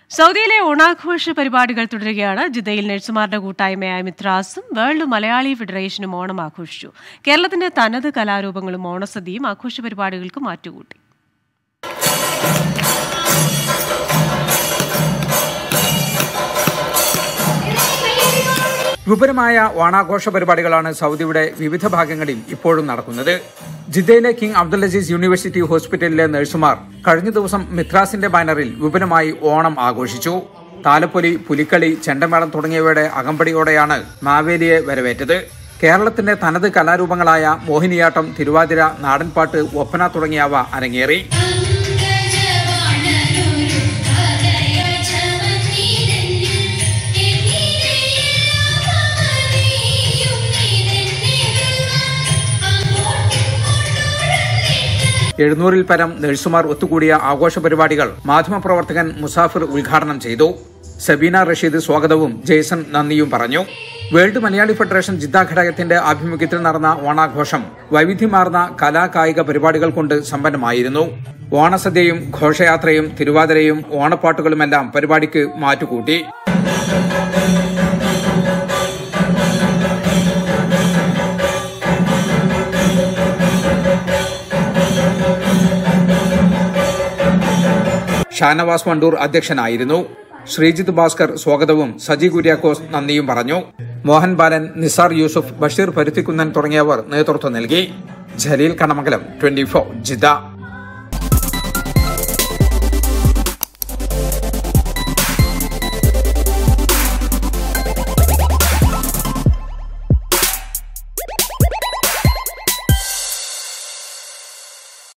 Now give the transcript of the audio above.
സൗദിയിലെ ഓണാഘോഷ പരിപാടികൾ തുടരുകയാണ് ജിദ്ദയിൽ നഴ്സുമാരുടെ കൂട്ടായ്മയായ മിത്രാസും വേൾഡ് മലയാളി ഫെഡറേഷനും ഓണം ആഘോഷിച്ചു കേരളത്തിന്റെ തനത് കലാരൂപങ്ങളും ഓണസദ്യയും ആഘോഷ പരിപാടികൾക്ക് മാറ്റുകൂട്ടി വിപുലമായ ഓണാഘോഷ പരിപാടികളാണ് സൗദിയുടെ വിവിധ ഭാഗങ്ങളിൽ ഇപ്പോഴും നടക്കുന്നത് ജിദ്ദയിലെ കിങ് അബ്ദുൽ അസീസ് യൂണിവേഴ്സിറ്റി ഹോസ്പിറ്റലിലെ നഴ്സുമാർ കഴിഞ്ഞ ദിവസം മിത്രാസിന്റെ ബാനറിൽ വിപുലമായി ഓണം ആഘോഷിച്ചു താലപ്പൊലി പുലിക്കളി ചെണ്ടമേളം തുടങ്ങിയവയുടെ അകമ്പടിയോടെയാണ് മാവേലിയെ വരവേറ്റത് കേരളത്തിന്റെ തനത് കലാരൂപങ്ങളായ മോഹിനിയാട്ടം തിരുവാതിര നാടൻപാട്ട് ഒപ്പന തുടങ്ങിയവ അരങ്ങേറി എഴുന്നൂറിൽ പരം നഴ്സുമാർ ഒത്തുകൂടിയ ആഘോഷ പരിപാടികൾ മാധ്യമപ്രവർത്തകൻ മുസാഫിർ ഉദ്ഘാടനം ചെയ്തു സബീന റഷീദ് സ്വാഗതവും ജെയ്സൺ നന്ദിയും പറഞ്ഞു വേൾഡ് മലയാളി ഫെഡറേഷൻ ജിദ്ദ ഘടകത്തിന്റെ ആഭിമുഖ്യത്തിൽ നടന്ന ഓണാഘോഷം വൈവിധ്യമാർന്ന കലാ കായിക പരിപാടികൾ കൊണ്ട് സമ്പന്നമായിരുന്നു ഓണസദ്യയും ഘോഷയാത്രയും തിരുവാതിരയും ഓണപ്പാട്ടുകളുമെല്ലാം പരിപാടിക്ക് മാറ്റുകൂട്ടി ഷാനവാസ് വണ്ടൂർ അധ്യക്ഷനായിരുന്നു ശ്രീജിത്ത് ഭാസ്കർ സ്വാഗതവും സജി കുര്യാക്കോസ് നന്ദിയും പറഞ്ഞു മോഹൻ ബാലൻ നിസാർ യൂസുഫ് ബഷീർ പരുത്തിക്കുന്നൻ തുടങ്ങിയവർ നേതൃത്വം നൽകി Jaleel Kanamangalam twenty four Jeddah